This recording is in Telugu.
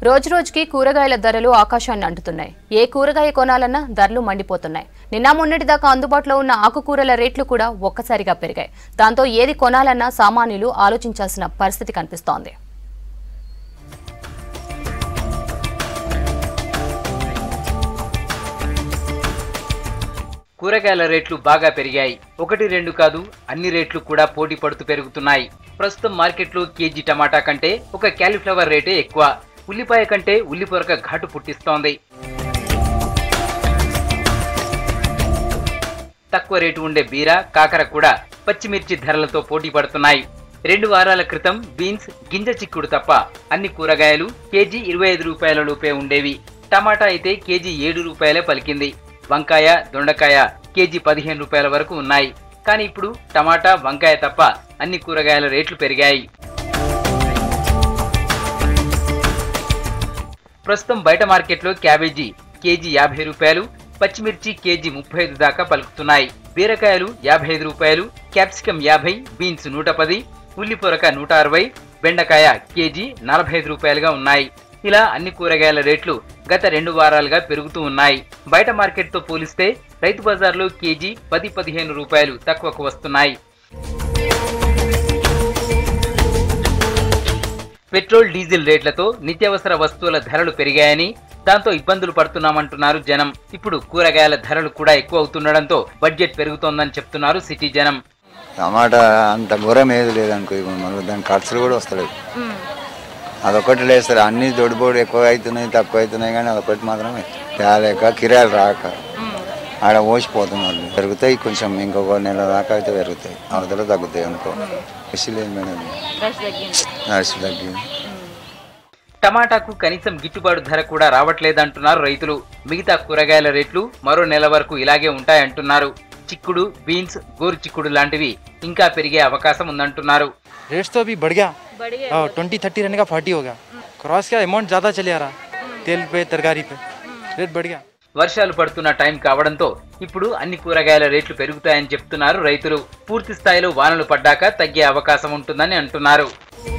రోజురోజుకి కూరగాయల ధరలు ఆకాశాన్ని అంటుతున్నాయి ఏ కూరగాయ కొనాలన్నా ధరలు మండిపోతున్నాయి నిన్న మొన్నటిదాకా అందుబాటులో ఉన్న ఆకుకూరల రేట్లు కూడా ఒక్కసారిగా పెరిగాయి దాంతో ఏది కొనాలన్నా సామాన్యులు ఆలోచించాల్సిన పరిస్థితి కనిపిస్తోంది కూరగాయల రేట్లు బాగా పెరిగాయి ఒకటి రెండు కాదు అన్ని రేట్లు కూడా పోటీ పడుతూ పెరుగుతున్నాయి ప్రస్తుతం మార్కెట్లో కేజీ టమాటా కంటే ఒక క్యాలీఫ్లవర్ రేటే ఎక్కువ ఉల్లిపాయ కంటే ఉల్లి పొరక ఘాటు పుట్టిస్తోంది తక్కువ రేటు ఉండే బీర కాకర కూడా పచ్చిమిర్చి ధరలతో పోటీ పడుతున్నాయి రెండు వారాల క్రితం బీన్స్ గింజ చిక్కుడు తప్ప అన్ని కూరగాయలు కేజీ ఇరవై ఐదు రూపాయల లోపే ఉండేవి టమాటా అయితే కేజీ ఏడు రూపాయలే పలికింది వంకాయ దొండకాయ కేజీ పదిహేను రూపాయల వరకు ఉన్నాయి కానీ ఇప్పుడు టమాటా వంకాయ తప్ప అన్ని కూరగాయల రేట్లు పెరిగాయి ప్రస్తుతం బయట మార్కెట్లో క్యాబేజీ కేజీ యాభై రూపాయలు పచ్చిమిర్చి కేజీ ముప్పై ఐదు దాకా పలుకుతున్నాయి బీరకాయలు యాభై ఐదు రూపాయలు క్యాప్సికం యాభై బీన్స్ నూట పది ఉల్లి పొరక నూట అరవై బెండకాయ కేజీ నలభై ఐదు రూపాయలుగా ఉన్నాయి ఇలా అన్ని కూరగాయల రేట్లు గత రెండు వారాలుగా పెరుగుతూ ఉన్నాయి బయట మార్కెట్తో పోలిస్తే రైతు బజార్లో కేజీ పది పదిహేను రూపాయలు తక్కువకు వస్తున్నాయి పెట్రోల్ డీజిల్ రేట్లతో నిత్యావసర వస్తువుల ధరలు పెరిగాయని దాంతో ఇబ్బందులు పడుతున్నామంటున్నారు జనం ఇప్పుడు కూరగాయల ధరలు కూడా ఎక్కువ అవుతుండడంతో బడ్జెట్ పెరుగుతోందని చెప్తున్నారు సిటీ జనం టమాటా అంత ఘోరం ఏది లేదనుకో ఇప్పుడు మళ్ళీ దాని ఖర్చులు కూడా వస్తలేవు అదొకటి లేదు అన్ని దొడిబోడు ఎక్కువ అవుతున్నాయి తక్కువ అవుతున్నాయి కానీ అదొకటి మాత్రమే తేలేక కిరాయిలు రాక ఆడ ఓసిపోతున్నారు పెరుగుతాయి కొంచెం ఇంకొక నెల దాకా అయితే పెరుగుతాయి అవతల తగ్గుతాయి అనుకో కృషి లేదు మేడం నడిచి తగ్గింది టమాటాకు కనీసం గిట్టుబాటు ధర కూడా రావట్లేదంటున్నారు రైతులు మిగతా కూరగాయల రేట్లు మరో నెల వరకు ఇలాగే ఉంటాయంటున్నారు చిక్కుడు బీన్స్ గోరు చిక్కుడు లాంటివి ఇంకా పెరిగే అవకాశం ఉందంటున్నారు रेट्स तो अभी बढ़ गया हाँ ट्वेंटी थर्टी रहने का फोर्टी हो गया क्रॉस का अमाउंट ज़्यादा चले आ रहा तेल पे तरकारी पे रेट बढ़ गया వర్షాలు పడుతున్న టైం కావడంతో ఇప్పుడు అన్ని కూరగాయల రేట్లు పెరుగుతాయని చెప్తున్నారు రైతులు పూర్తి స్థాయిలో వానలు పడ్డాక తగ్గే అవకాశం ఉంటుందని అంటున్నారు